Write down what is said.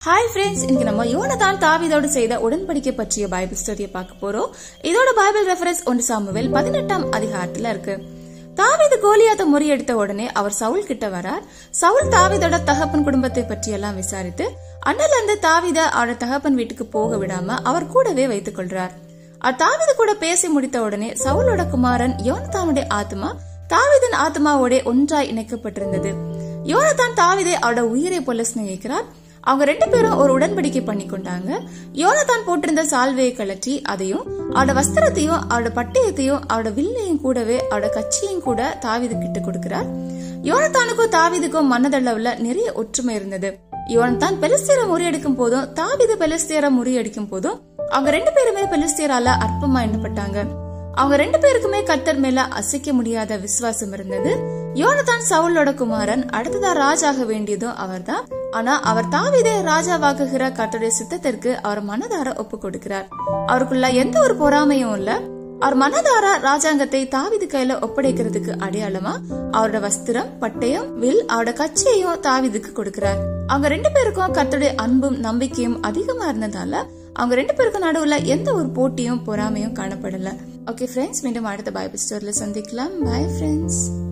hi friends இன்னைக்கு நம்ம யோனதான் தாவீதோடு செய்த உடன்படிக்கை பற்றிய பைபிள் ஸ்டோரியை பார்க்க போறோம் இதோட பைபிள் ரெஃபரன்ஸ் ஒன்று சாமுவேல் பதினெட்டாம் அதிகாரத்துல இருக்கு தாவீது கோலியாத்தை முறியடித்த உடனே அவர் சவுல் கிட்ட வரார் சவுல் தாவீதோட தகப்பன் குடும்பத்தை பற்றி எல்லாம் விசாரித்து அண்ணல இருந்து தாவீத அவரோட தகப்பன் வீட்டுக்கு போக விடாம அவர் கூடவே வைத்துக் கொள்றார் அவர் தாவீது கூட பேசி முடித்த உடனே சவுலோட குமாரன் யோனத்தானுடைய ஆத்மா தாவீதின் ஆத்மாவோட ஒன்றாய் இணைக்கப்பட்டிருந்தது யோனத்தான் தாவீதை அவரோட உயிரை போல சிநேகிக்கிறார் அவங்க ரெண்டு பேரும் ஒரு உடன்படிக்கை பண்ணி கொண்டாங்க யோனத்தான் போட்டிருந்த சால்வையை கழற்றி அதையும் அவரோட வஸ்திரத்தையும் அவரோட பட்டயத்தையும் அவரோட வில்லையும் கூடவே அவரோட கட்சியையும் கூட தாவீது கிட்ட கொடுக்கிறார் யோனத்தானுக்கும் தாவீதுக்கும் மனதளவுல நிறைய ஒற்றுமை இருந்தது யோனத்தான் பெலிஸ்தியரை முறியடிக்கும் போதும் தாவீது பெலிஸ்தியரை முறியடிக்கும் போதும் அவங்க ரெண்டு பேருமே பெலிஸ்தியரால அற்பமா எண்ணப்பட்டாங்க அவங்க ரெண்டு பேருக்குமே கத்தர் மேல அசைக்க முடியாத விசுவாசம் இருந்தது யோனதான் சவுலோட குமாரன் அடுத்ததா ராஜாக வேண்டியதும் அவர்தான் ஆனா அவர் தாவிதே ராஜாவாக்குகிற கர்த்தருடைய சித்தத்திற்கு அவர் மனதார ஒப்பு கொடுக்கிறார் அவருக்குள்ள எந்த ஒரு பொறாமையும் இல்ல அவர் மனதார ராஜாங்கத்தை தாவிது கையில ஒப்படைக்கிறதுக்கு அடையாளமா அவரோட வஸ்திரம் பட்டயம் வில் அவரோட கட்சியையும் தாவிதுக்கு கொடுக்கிறார் அவங்க ரெண்டு பேருக்கும் கர்த்தருடைய அன்பும் நம்பிக்கையும் அதிகமா இருந்ததால அவங்க ரெண்டு பேருக்கும் நடுவுல எந்த ஒரு போட்டியும் பொறாமையும் காணப்படல ஓகே ஃப்ரெண்ட்ஸ் மீண்டும் அடுத்த பைபிள் ஸ்டோரியில சந்திக்கலாம் பை ஃப்ரெண்ட்ஸ்